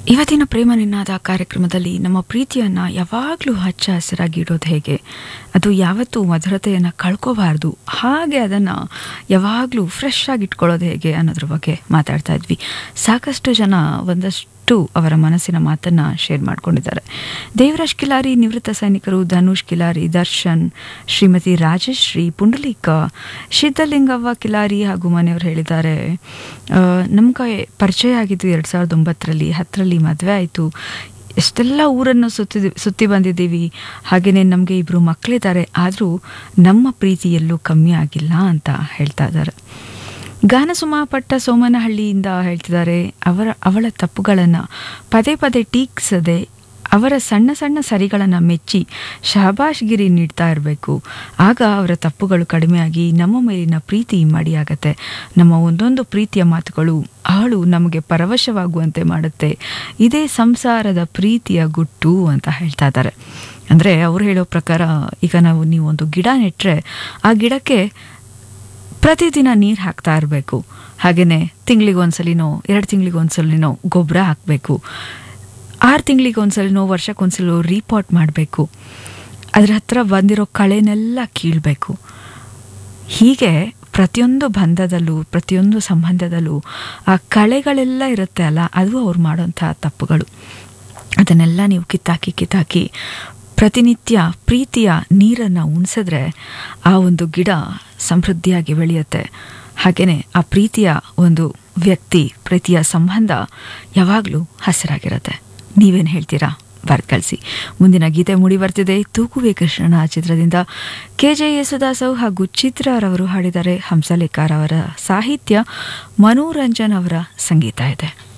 ಇವತ್ತಿನ ಪ್ರೇಮ ನಿನಾದ ಕಾರ್ಯಕ್ರಮದಲ್ಲಿ ನಮ್ಮ ಪ್ರೀತಿಯನ್ನು ಯಾವಾಗಲೂ ಹಚ್ಚ ಹಸಿರಾಗಿ ಇಡೋದು ಹೇಗೆ ಅದು ಯಾವತ್ತೂ ಮಧುರತೆಯನ್ನು ಕಳ್ಕೋಬಾರ್ದು ಹಾಗೆ ಅದನ್ನು ಯಾವಾಗಲೂ ಫ್ರೆಶ್ ಆಗಿ ಇಟ್ಕೊಳ್ಳೋದು ಹೇಗೆ ಅನ್ನೋದ್ರ ಬಗ್ಗೆ ಮಾತಾಡ್ತಾ ಇದ್ವಿ ಸಾಕಷ್ಟು ಜನ ಒಂದಷ್ಟು ಅವರ ಮನಸ್ಸಿನ ಮಾತನ್ನು ಶೇರ್ ಮಾಡ್ಕೊಂಡಿದ್ದಾರೆ ದೇವರಾಜ್ ಕಿಲಾರಿ ನಿವೃತ್ತ ಸೈನಿಕರು ಧನುಷ್ ಕಿಲಾರಿ ದರ್ಶನ್ ಶ್ರೀಮತಿ ರಾಜಶ್ರೀ ಪುಂಡಲೀಕ ಸಿದ್ಧಲಿಂಗವ್ವ ಕಿಲಾರಿ ಹಾಗೂ ಮನೆಯವರು ಹೇಳಿದ್ದಾರೆ ನಮ್ಗೆ ಪರಿಚಯ ಆಗಿದ್ದು ಎರಡು ಸಾವಿರದ ಒಂಬತ್ತರಲ್ಲಿ ಹತ್ತರಲ್ಲಿ ಮದುವೆ ಆಯಿತು ಎಷ್ಟೆಲ್ಲ ಊರನ್ನು ಸುತ್ತಿ ಸುತ್ತಿ ಬಂದಿದ್ದೀವಿ ಹಾಗೆಯೇ ನಮಗೆ ಇಬ್ಬರು ಮಕ್ಕಳಿದ್ದಾರೆ ಆದರೂ ನಮ್ಮ ಪ್ರೀತಿ ಎಲ್ಲೂ ಕಮ್ಮಿ ಆಗಿಲ್ಲ ಅಂತ ಹೇಳ್ತಾ ಇದ್ದಾರೆ ಗಾನಸುಮಾಪಟ್ಟ ಸೋಮನಹಳ್ಳಿಯಿಂದ ಹೇಳ್ತಿದ್ದಾರೆ ಅವರ ಅವಳ ತಪ್ಪುಗಳನ್ನು ಪದೇ ಪದೇ ಟೀಕ್ಸದೆ ಅವರ ಸಣ್ಣ ಸಣ್ಣ ಸರಿಗಳನ್ನು ಮೆಚ್ಚಿ ಶಹಬಾಷ್ಗಿರಿ ನೀಡ್ತಾ ಇರಬೇಕು ಆಗ ಅವರ ತಪ್ಪುಗಳು ಕಡಿಮೆಯಾಗಿ ನಮ್ಮ ಮೇಲಿನ ಪ್ರೀತಿ ಮಡಿಯಾಗತ್ತೆ ನಮ್ಮ ಒಂದೊಂದು ಪ್ರೀತಿಯ ಮಾತುಗಳು ಅವಳು ನಮಗೆ ಪರವಶವಾಗುವಂತೆ ಮಾಡುತ್ತೆ ಇದೇ ಸಂಸಾರದ ಪ್ರೀತಿಯ ಗುಟ್ಟು ಅಂತ ಹೇಳ್ತಾ ಇದ್ದಾರೆ ಅಂದರೆ ಅವ್ರು ಹೇಳೋ ಪ್ರಕಾರ ಈಗ ನಾವು ನೀವು ಒಂದು ಗಿಡ ನೆಟ್ಟರೆ ಆ ಗಿಡಕ್ಕೆ ಪ್ರತಿದಿನ ನೀರು ಹಾಕ್ತಾ ಇರಬೇಕು ಹಾಗೆಯೇ ತಿಂಗಳಿಗೆ ಒಂದ್ಸಲಿನೋ ಎರಡು ತಿಂಗಳಿಗೆ ಒಂದ್ಸಲಿನೋ ಗೊಬ್ಬರ ಹಾಕಬೇಕು ಆರು ತಿಂಗಳಿಗೆ ಒಂದ್ಸಲಿನೋ ವರ್ಷಕ್ಕೊಂದ್ಸಲೋ ರೀಪಾಟ್ ಮಾಡಬೇಕು ಅದ್ರ ಹತ್ರ ಬಂದಿರೋ ಕಳೆನೆಲ್ಲ ಕೀಳಬೇಕು ಹೀಗೆ ಪ್ರತಿಯೊಂದು ಬಂಧದಲ್ಲೂ ಪ್ರತಿಯೊಂದು ಸಂಬಂಧದಲ್ಲೂ ಆ ಕಳೆಗಳೆಲ್ಲ ಇರುತ್ತೆ ಅಲ್ಲ ಅದು ಅವ್ರು ಮಾಡೋಂಥ ತಪ್ಪುಗಳು ಅದನ್ನೆಲ್ಲ ನೀವು ಕಿತ್ತಾಕಿ ಕಿತ್ತಾಕಿ ಪ್ರತಿನಿತ್ಯ ಪ್ರೀತಿಯ ನೀರನ್ನು ಉಣಿಸಿದ್ರೆ ಆ ಒಂದು ಗಿಡ ಸಮೃದ್ಧಿಯಾಗಿ ಬೆಳೆಯುತ್ತೆ ಹಾಗೆಯೇ ಆ ಪ್ರೀತಿಯ ಒಂದು ವ್ಯಕ್ತಿ ಪ್ರೀತಿಯ ಸಂಬಂಧ ಯಾವಾಗಲೂ ಹಸಿರಾಗಿರುತ್ತೆ ನೀವೇನು ಹೇಳ್ತೀರಾ ಬರ್ದು ಕಳಿಸಿ ಮುಂದಿನ ಗೀತೆ ಮೂಡಿ ಬರ್ತಿದೆ ತೂಗುವೆ ಕೃಷ್ಣನ ಚಿತ್ರದಿಂದ ಕೆ ಜೆ ಯೇಸುದಾಸವ್ ಹಾಗೂ ಚಿತ್ರರವರು ಹಾಡಿದ್ದಾರೆ ಹಂಸಲೇಖರ್ ಅವರ ಸಾಹಿತ್ಯ ಮನೋರಂಜನ್ ಅವರ ಸಂಗೀತ ಇದೆ